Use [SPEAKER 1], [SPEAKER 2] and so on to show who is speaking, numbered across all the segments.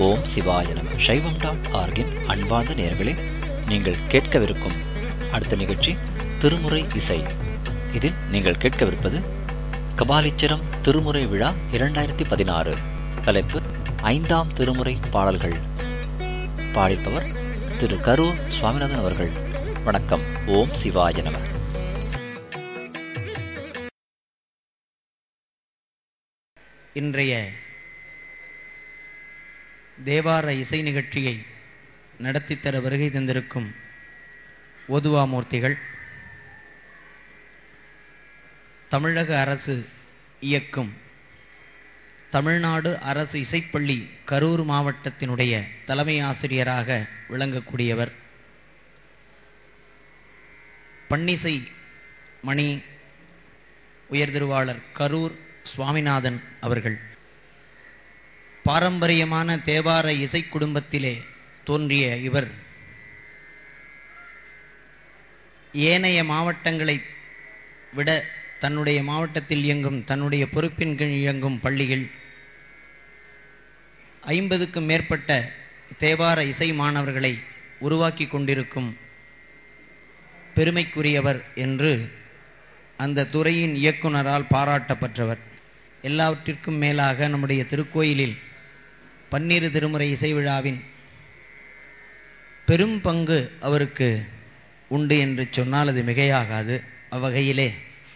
[SPEAKER 1] ஓம் சிவாய நம சைவம் டாட் ஆர்கின் அன்பார்ந்த நேயர்களே நீங்கள் கேட்கவிருக்கும் அடுத்த நிகழ்ச்சி திருமுறை இசை இதில் நீங்கள் கேட்கவிருப்பது கபாலீச்சரம் திருமுறை விழா இரண்டாயிரத்தி பதினாறு தலைப்பு ஐந்தாம் திருமுறை பாடல்கள் பாடிப்பவர் திரு கரூர் சுவாமிநாதன் அவர்கள் வணக்கம் ஓம் சிவாய நம
[SPEAKER 2] இன்றைய தேவார இசை நிகழ்ச்சியை நடத்தித் தர வருகை தந்திருக்கும் ஓதுவாமூர்த்திகள் தமிழக அரசு இயக்கும் தமிழ்நாடு அரசு இசைப்பள்ளி கரூர் மாவட்டத்தினுடைய தலைமை ஆசிரியராக விளங்கக்கூடியவர் பன்னிசை மணி உயர்திருவாளர் கரூர் சுவாமிநாதன் அவர்கள் பாரம்பரியமான தேவார இசை குடும்பத்திலே தோன்றிய இவர் ஏனைய மாவட்டங்களை விட தன்னுடைய மாவட்டத்தில் இயங்கும் தன்னுடைய பொறுப்பின் கீழ் இயங்கும் பள்ளியில் ஐம்பதுக்கும் மேற்பட்ட தேவார இசை மாணவர்களை உருவாக்கி கொண்டிருக்கும் பெருமைக்குரியவர் என்று அந்த துறையின் இயக்குனரால் பாராட்டப்பட்டவர் எல்லாவற்றிற்கும் மேலாக நம்முடைய திருக்கோயிலில் பன்னிரு திருமுறை இசை விழாவின் பெரும் பங்கு அவருக்கு உண்டு என்று சொன்னால் அது மிகையாகாது அவ்வகையிலே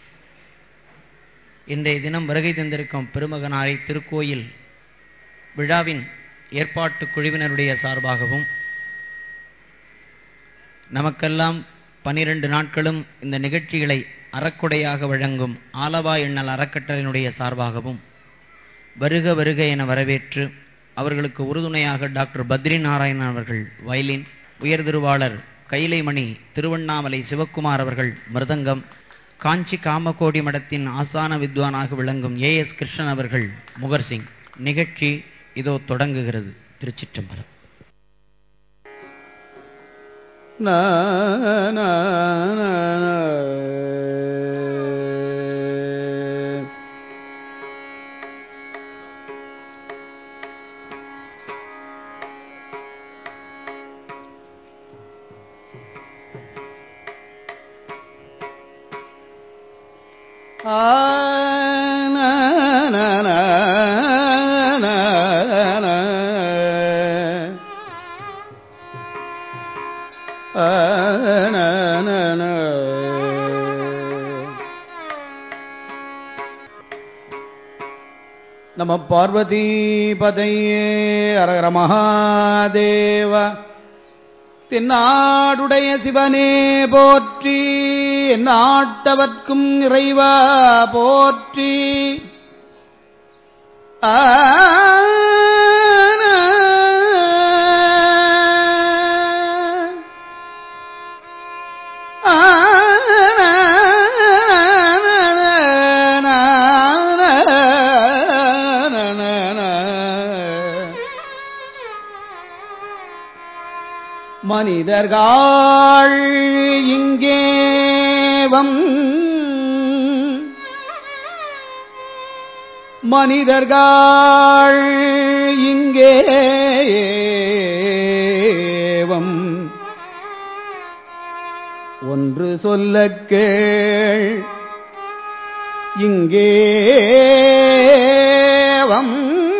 [SPEAKER 2] இன்றைய தினம் வருகை தந்திருக்கும் பெருமகனாரை திருக்கோயில் விழாவின் ஏற்பாட்டு குழுவினருடைய சார்பாகவும் நமக்கெல்லாம் பனிரெண்டு நாட்களும் இந்த நிகழ்ச்சிகளை அறக்குடையாக வழங்கும் ஆலவா எண்ணல் அறக்கட்டளையினுடைய சார்பாகவும் வருக வருக என வரவேற்று அவர்களுக்கு உறுதுணையாக டாக்டர் பத்ரி நாராயணன் அவர்கள் வயலின் உயர்திருவாளர் கைலைமணி திருவண்ணாமலை சிவக்குமார் அவர்கள் மிருதங்கம் காஞ்சி காமகோடி மடத்தின் ஆசான வித்வானாக விளங்கும் ஏ எஸ் கிருஷ்ணன் அவர்கள் முகர்சிங் நிகழ்ச்சி இதோ தொடங்குகிறது திருச்சிற்றம்பலம்
[SPEAKER 3] நம பார்வதி பதையே அரகர மகாதேவ தென்னாடுடைய சிவனே போற்றி நாட்டவர்க்கும் இறைவா போற்றி மனிதர்கள் இங்கேவம் மனிதர்கள் இங்கேவம் ஒன்று சொல்ல கேள் இங்கேவம்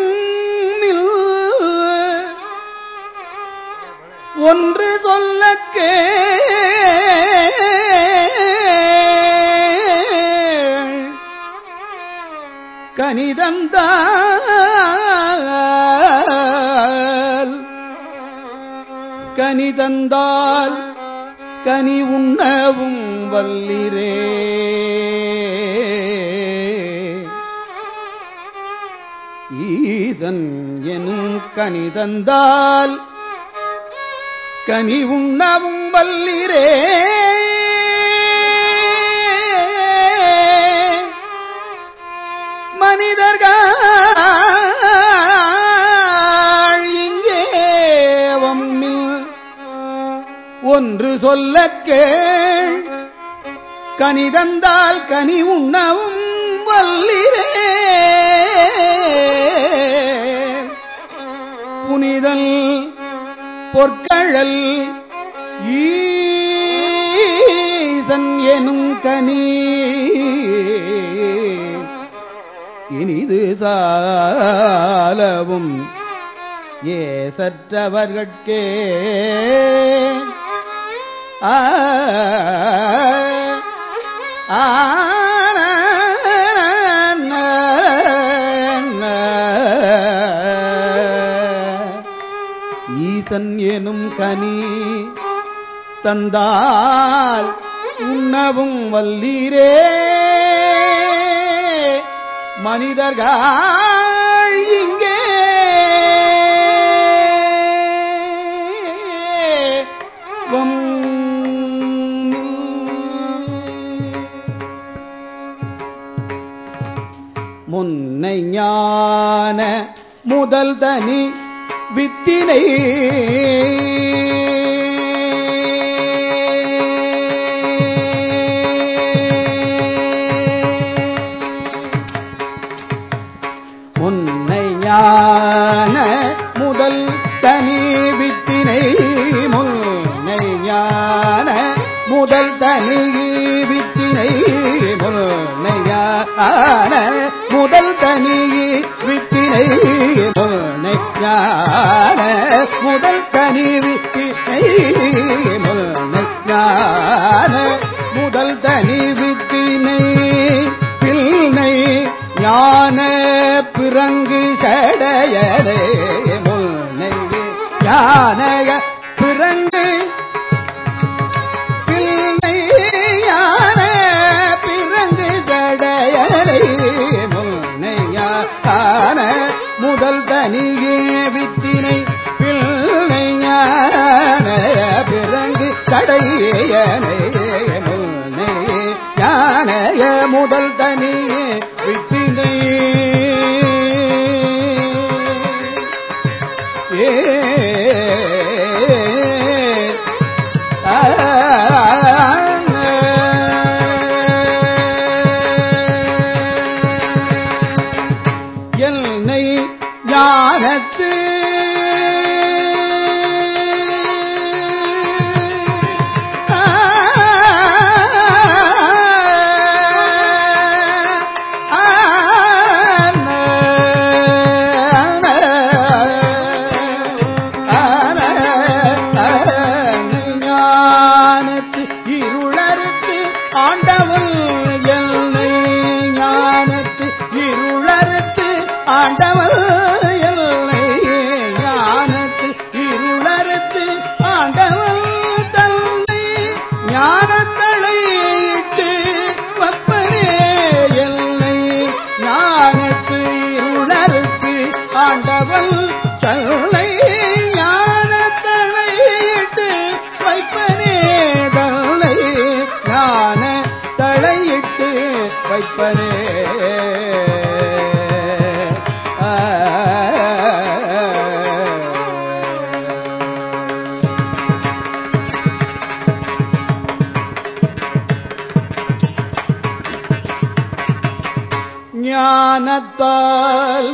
[SPEAKER 3] ஒன்று சொல்ல கனிதந்தால் கனிதந்தால் கனி உண்ணவும் வல்லிரே ஈசன் எனும் கனிதந்தால் கனி உண்ணவும் வல்லிரே மனிதர்கள் இங்கே ஒன்று சொல்ல கேள் கனிதந்தால் கனி உண்ணவும் வல்லிரே புனிதல் பொற்கழல் ஈசன் எனும் கனி இனிது சாலவும் ஏசற்றவர்கட்கே ஆ ஆ ஈசன் எனும் கனி தந்தால் உண்ணவும் வல்லீரே மனிதர்கள் இங்கே முன்னை ஞான முதல் தனி வித்தினை முன்னை ஞான முதல் தனி வித்தினை முன்னை ஞான முதல் தனி வித்தினை முன்னை ஞான முதல் தனி வித்தினை முன்னை ஞான முதல் தனி வித்தினை முன்னை ஞான முதல் தனி வித்தினை பில்னை ஞான பிறங்கு சடையரே முன்னை ஞானய பிறங்கு பிள்ளை ஞான பிறங்கு சடையரே முன்னை ஞான முதல் தனியே வித்தினை பிள்ளை ஞான பிறங்கு சடையனை முன்னை ஞானய முதல் தனியே வித்தினை ஏ என்னை ஞானத்து ஞானத்து இருளருக்கு ஆண்டவன் என்னை ஞானத்து இருளருக்கு ஆண்டவன் என்னை ஞானத்து இருளருக்கு ஆண்டவன் தன்னை ஞானத்தளை இட்டு வப்பனே என்னை ஞானத்து இருளருக்கு ஆண்டவன் தன்னை ஞானத்தளை இட்டு வைப்பனே தன்னை ஞான தலையிட்டு வைப்பனே ஆ. ஞானத்தால்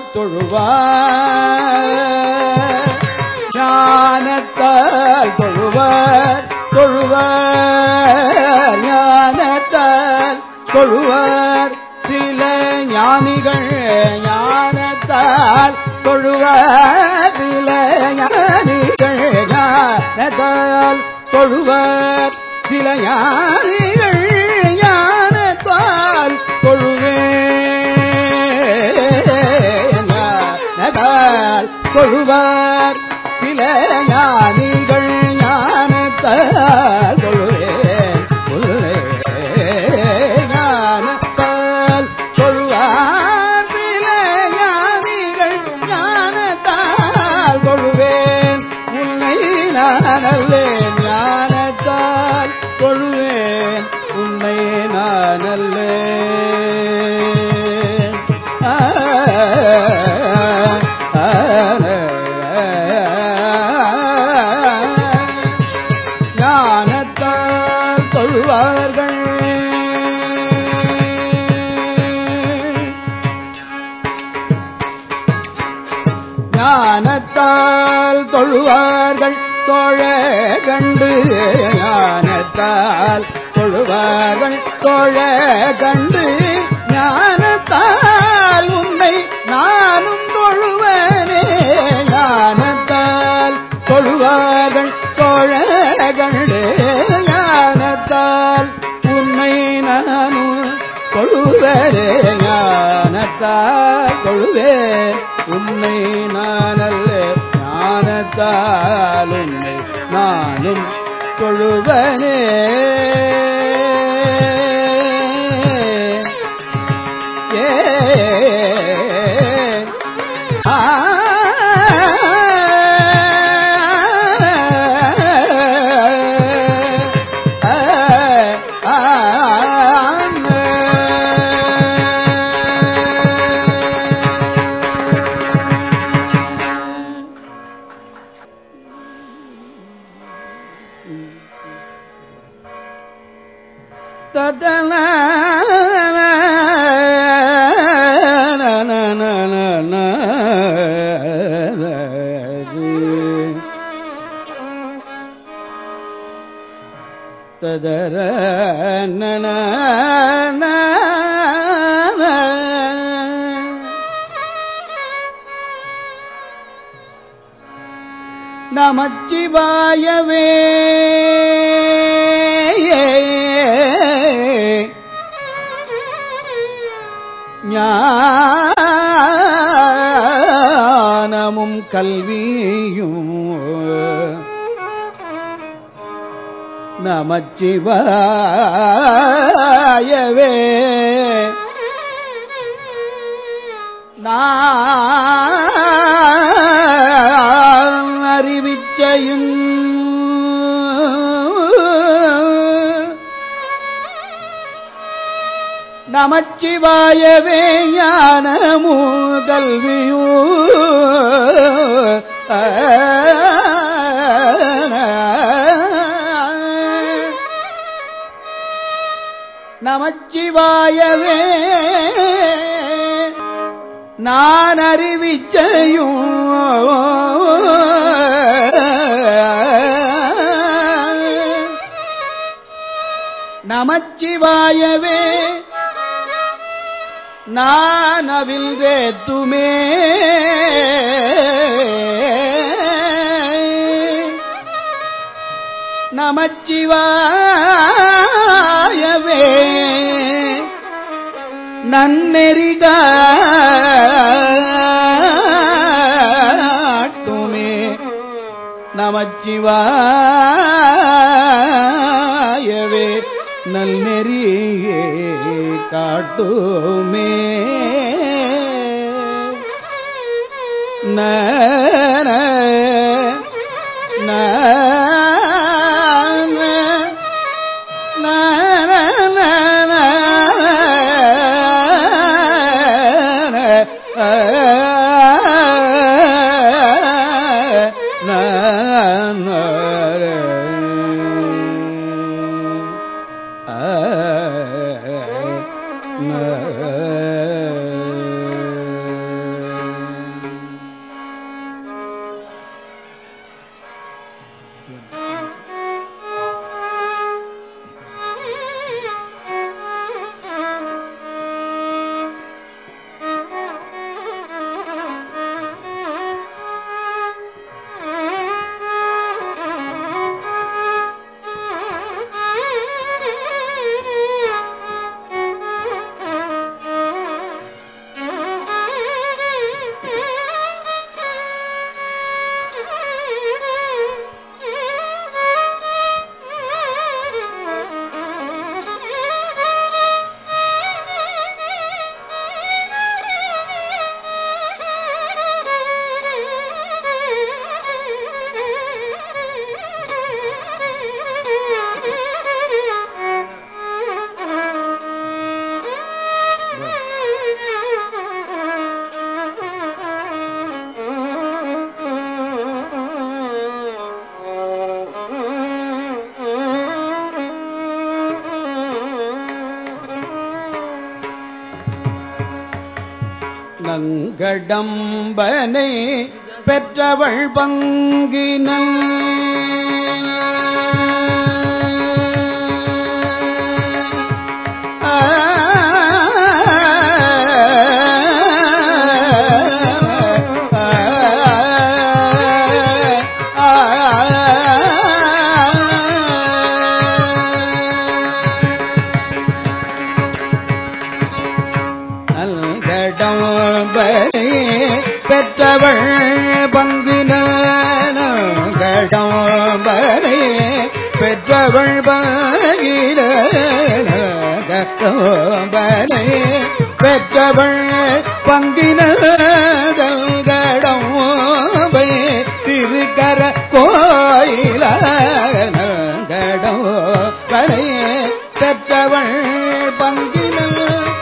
[SPEAKER 3] தொழுவார் ஞானத்தால் தொழுவார் தொழுவார் ஞானத்தால் தொழுவார் சில ஞானிகள் ஞானத்தால் தொழுவார் சில ஞானிகள் ஞானத்தால் தொழுவார் சில ஞானிகள் ஞானத்தால் தொழுவேன் ஞானத்தால் தொழுவார் சில ஞானிகள் ஞானத்தால் தொழுவேன் உள்ளே ஞானத்தால் தொழுவார் சில ஞானிகள் ஞானத்தால் தொழுவேன் உன்னை நான் அல்லேன் ஞானத்தால் தொழுவேன் உன்னை நான் அல்லேன் ஆ, ஆ, ஆ, தொழுவார்கள் தோழ கண்டு ஞானத்தால் தொழுவார்கள் தோழ கண்டு ஞானத்தால் உன்னை நானும் தொழுவனே ஞானத்தால் தொழுவார்கள் தோழ கண்டு ஞானத்தால் உன்னை நானும் தொழுவரே ஞானத்தால் தொழுவேன் உன்னை நானல்ல ஞானத்தால் உன்னை நானும் தொழுவனே ஏ ஆ ததன ததர நன நமச்சிவாயவே ஞானமும் கல்வியும் நமச்சிவாயவே நான் அறிவிச்சையும் நமச்சிவாயவே ஞானமு கல்வியூ நமச்சிவாயவே நான் அறிவிச்சையும் நமச்சிவாயவே நான் அவில் வேத்துமே நமச்சிவாயவே நன்னெறிகாட்டுமே நமச்சிவாயவே நல்நெறியே காட்டுமே நன நங்கடம்பனை பெற்றவள் பங்கினல் நல்கடம்பரே பெற்றவள் பங்கினடம்பரே பெற்றவள் பங்கினடம்பரே பெற்றவள் பங்கினதல்கடம்பை திருக்கர கோயிலகடம்பரே பெற்றவள் பங்கினல்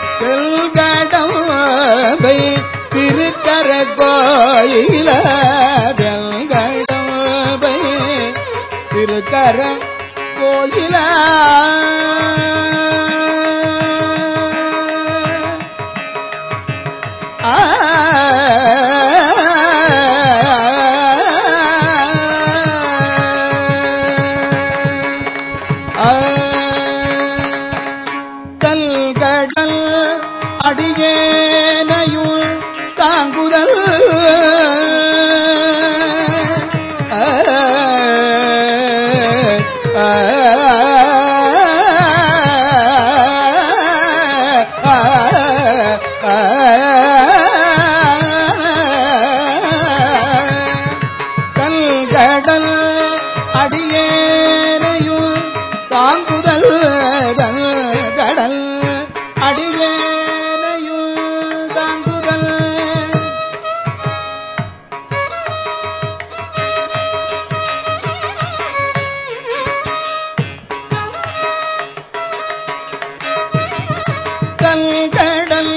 [SPEAKER 3] செல்கடம்பை திருக்கர கோயிலகடம்பை திருக்கர கோயில கல்கடல் அடியேனையுள் தாங்குதல் கல்கடல் அடியேனையுள் தாங்குதல் கடல் அடியேனையுள் தாங்குதல் கல்கடல்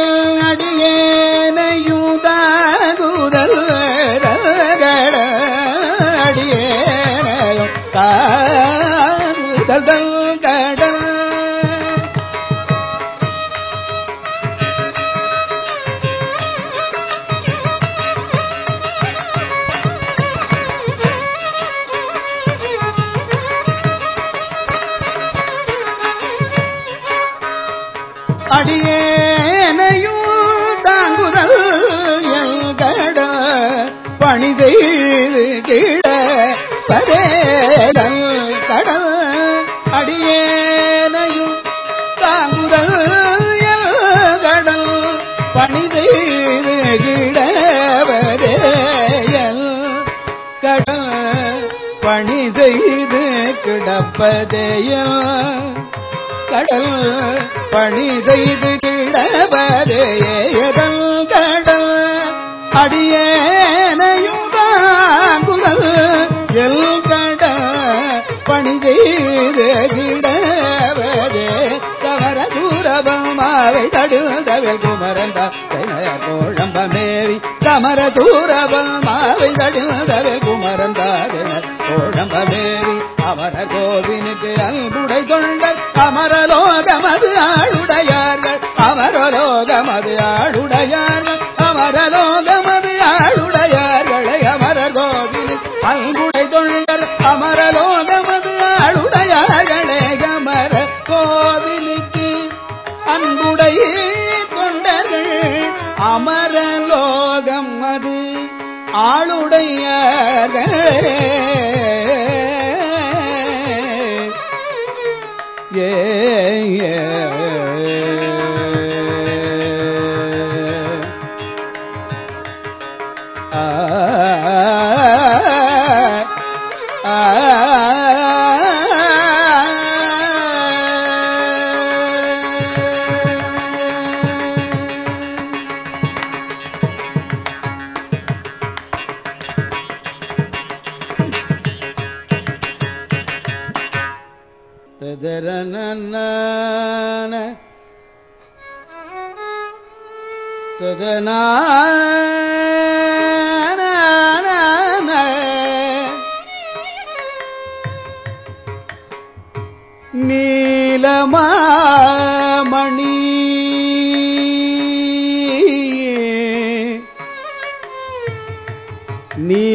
[SPEAKER 3] அடியேனையுதாகுதல் கட அடியேனையும் தாகுதல் கடல் அடியேனையும் தாங்குதல் எங்கட பணி செய்து கீழ பதேடல் கடல் அடியேனையும் தாங்குதல் கடல் பணி செய்து கிடவதேயல் கடல் பணி செய்து கிடப்பதேயல் கடல் பணி செய்து கிடவதேயதல் கடல் அடியேனையும் தாங்குதல் எல் கட பணி செய்து கிடவதே தவற தூரபமாவை தடுதவில் குமரந்த கோழம்பமேவி சமர தூரபமாவை தடுதவில் குமரந்தாதின கோழம்பமேவி அமர கோவினுக்கு அன்புடை தொண்டர் அமரலோகமது ஆளுடையார்கள் அமரலோகமது ஆளுடையார்கள் அமரலோகமது ஆளுடையார்களை அமரர் கோவில் அன்புடை தொண்டர் அமரலோகமது ஆளுடையார்களே அமர கோவிலுக்கு அன்புடை தொண்டர்கள் அமரலோகம் அது ஆளுடையார்களே ஏ ஏ. ஆ ஆ ததரனன ததனான நீலமாமணி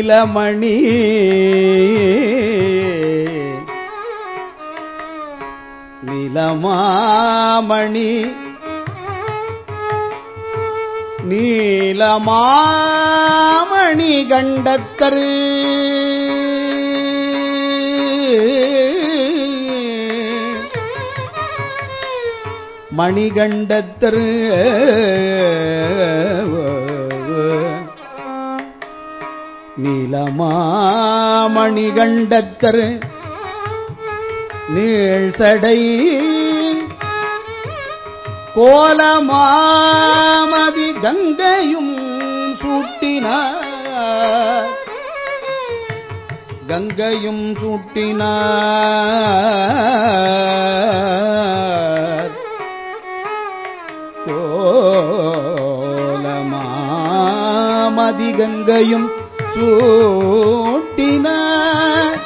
[SPEAKER 3] நீலமணி நிலமாமணி நீலமாமணி கண்டத்தரு மணிகண்டத்தரு நீலமாமணிகண்டத்தரு நீழ்சடை கோலமாமதி கங்கையும் சூட்டினார் கங்கையும் சூட்டினார் கோலமாமதி கங்கையும் சூட்டினார்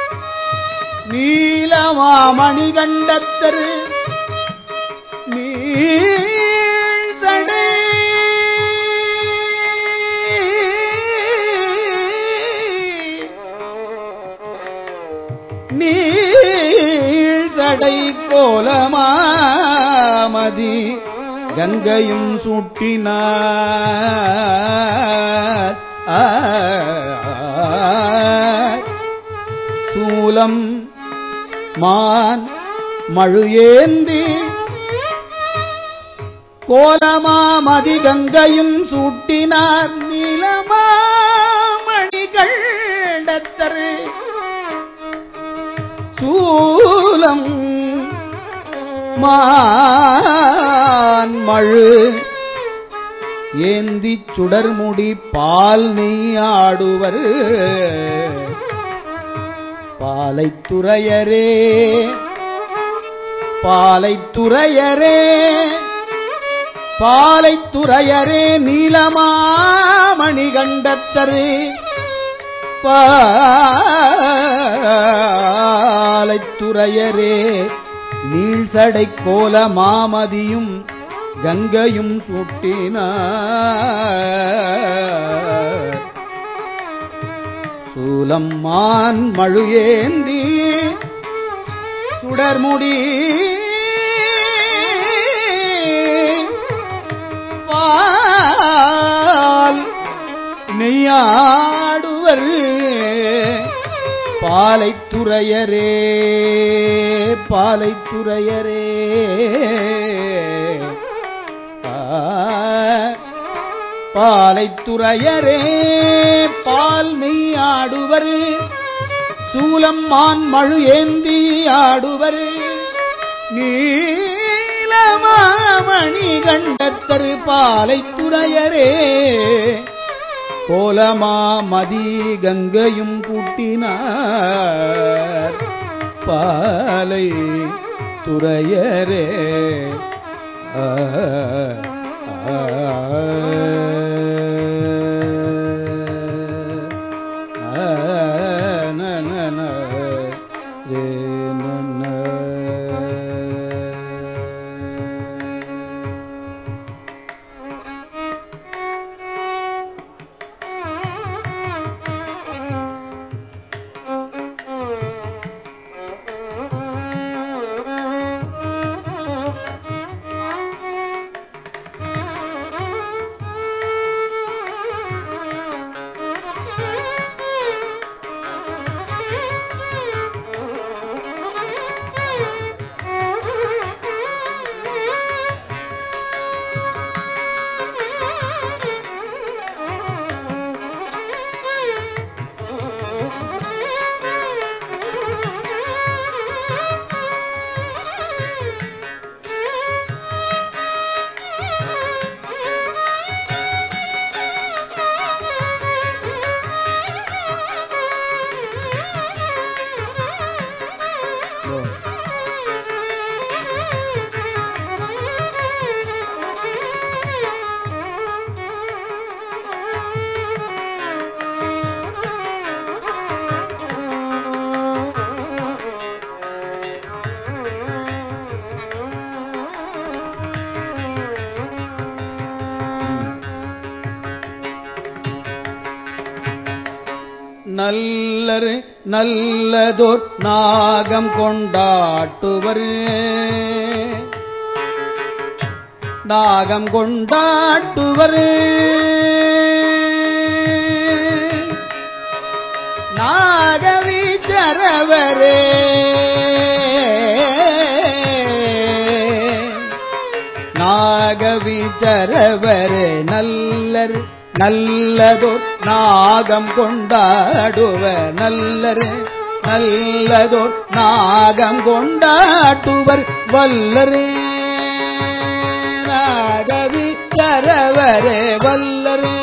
[SPEAKER 3] நீலமாமணி கண்டத்தரு நீழ்சடை நீழ்சடை கோலமாமதி கங்கையும் சூட்டினார் ஆ சூலம் மான் மழு ஏந்தி கோலமாமதி கங்கையும் சூட்டினார் நீலமாமணிகள் டத்தரு சூலம் மான் மழு ஏந்தி சுடர்முடி பால் நெய்யாடுவர் பாலைத்துறையரே பாலைத்துறையரே பாலைத்துறையரே நீலமாமணி கண்டத்தரு பாலைத்துறையரே நீழ்சடை கோல மாமதியும் கங்கையும் சூட்டினார் சூலம் மான் மழு ஏந்தி சுடர்முடி பால் நெய்யாடுவர் பாலைத்துறையரே பாலைத்துறையரே ஆ பாலைத்துறையரே பால் நெய் ஆடுவர் சூலம் மான் மழு ஏந்தி ஆடுவர் நீலமாமணி கண்டத்தரு பாலைத்துறையரே கோலமா மதி கங்கையும் கூட்டினார் பாலை துறையரே ஆ ஆ ஆ ந ந ந ரே ந ந. நல்லரு நல்லதோர் நாகம் கொண்டாட்டுவர் நாகம் கொண்டாட்டுவர் நாகவிச்சரவரே நாகவிச்சரவரே நல்லர் நல்லதோர் நாகம் கொண்டாடுவ நல்லர் நல்லதோர் நாகம் கொண்டாட்டுவர் வல்லரே நாகவி சரவரே வல்லரே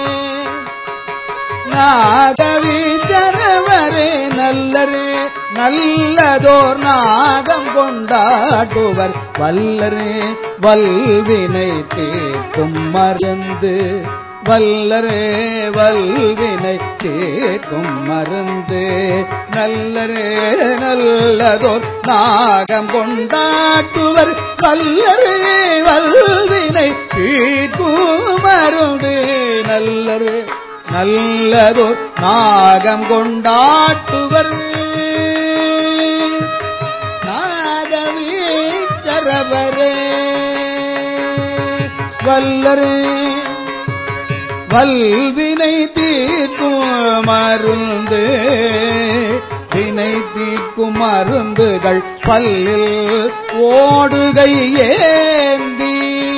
[SPEAKER 3] நாகவி சரவரே நல்லரே நல்லதோர் நாகம் கொண்டாடுவர் வல்லரே வல்வினை தீர்க்கும் மருந்து வல்லரே வல்வினை தீர்க்கும் மருந்து நல்லரே நல்லதோர் நாகம் கொண்டாட்டுவர் வல்லரே வல்வினை தீர்க்கும் மருந்து நல்லரே நல்லதோர் நாகம் கொண்டாட்டுவர் நாகவீச்சரவரே வல்லரே வல்வினை தீர்க்கும் மருந்து வினை தீர்க்கும் மருந்துகள் பல்லில் ஓடுகை ஏந்தி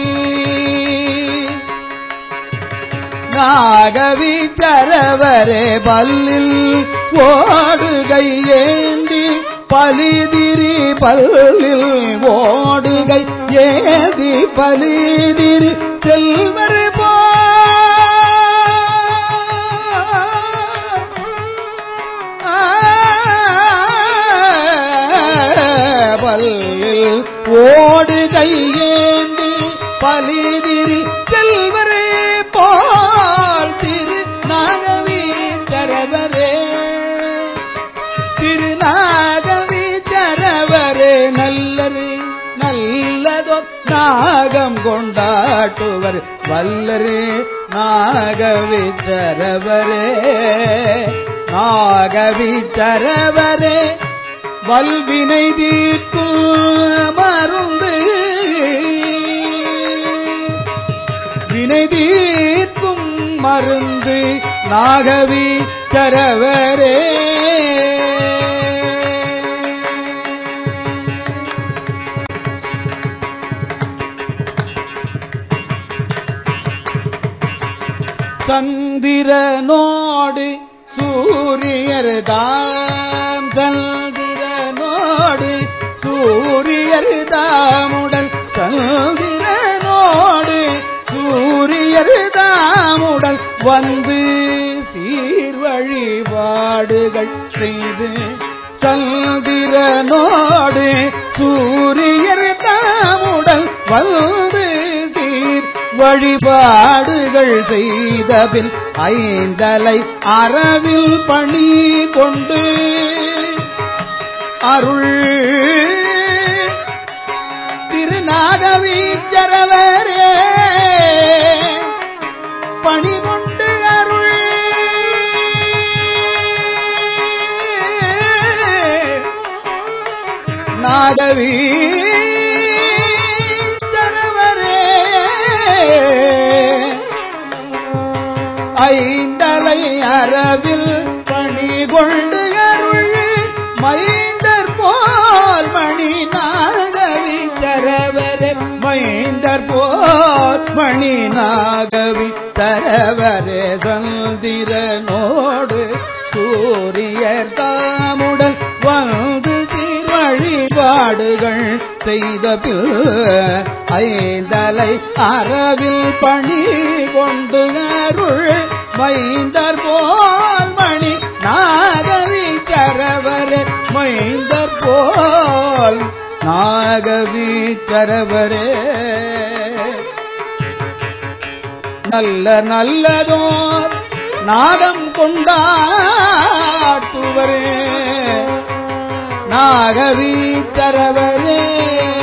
[SPEAKER 3] நாகவி சரவரே பல்லில் ஓடுகை ஏந்தி பலிதிரி பல்லில் ஓடுகை ஏந்தி பலிதிரி செல்வர் போ பல்லில் ஓடுகை ஏந்தி பலிதிரி செல்வரே போல் திரு நாகவி சரவரே திரு நாகவி சரவரே நல்லரே நல்லதோ நாகம் கொண்டாட்டுவர் வல்லரே நாகவி சரவரே நாகவி சரவரே வல்வினை தீர்க்கும் மருந்து வினை தீர்க்கும் மருந்து நாகவி சரவரே சந்திரனோடு சூரியர் தாம் சந்திரனோடு சூரியர் தாமுடல் சந்திரனோடு சூரியர் தாமுடல் வந்து சீர் வழிபாடுகள் செய்து சந்திரனோடு சூரியர் தாமுடல் வந்து சீர் வழிபாடுகள் செய்தபின் ஐந்தலை அறவில் பணி கொண்டு அருள் திருநாகவீச்சரவரே பணி கொண்டு அருள் நாகவி சரவரே ஐந்தலை அரவில் பணி கொண்டு அருள் மைந்தர் போல் மணி நாகவி சரவரே மைந்தர் போல் மணி நாகவி சரவரே சந்திரனோடு சூரியர் தாமுடன் வந்து சீர் வழிபாடுகள் செய்த பின் ஐந்தலை அறவில் பணி கொண்டு அருள் மைந்தர் போல் மணி நாகவி சரவரே மைந்தர் போல் நாகவி சரவரே நல்ல நல்லதோர் நாகம் கொண்டாட்டுவரே நாகவி சரவரே